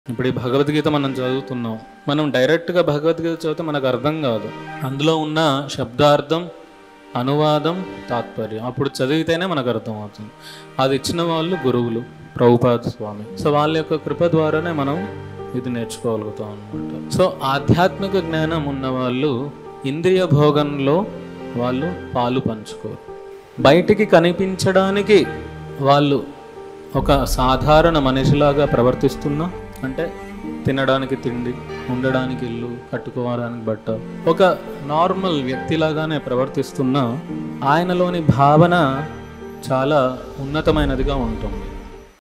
ఇప్పుడు ఈ భగవద్గీత మనం చదువుతున్నాం మనం డైరెక్ట్గా భగవద్గీత చదివితే మనకు అర్థం కాదు అందులో ఉన్న శబ్దార్థం అనువాదం తాత్పర్యం అప్పుడు చదివితేనే మనకు అర్థం అవుతుంది అది ఇచ్చిన వాళ్ళు గురువులు ప్రభుపాద స్వామి సో వాళ్ళ యొక్క కృప ద్వారానే మనం ఇది నేర్చుకోగలుగుతాం అనమాట సో ఆధ్యాత్మిక జ్ఞానం ఉన్న వాళ్ళు ఇంద్రియ భోగంలో వాళ్ళు పాలు పంచుకోరు బయటికి కనిపించడానికి వాళ్ళు ఒక సాధారణ మనిషిలాగా ప్రవర్తిస్తున్నా అంటే తినడానికి తిండి ఉండడానికి ఇల్లు కట్టుకోవడానికి బట్ట ఒక నార్మల్ వ్యక్తిలాగానే ప్రవర్తిస్తున్నా ఆయనలోని భావన చాలా ఉన్నతమైనదిగా ఉంటుంది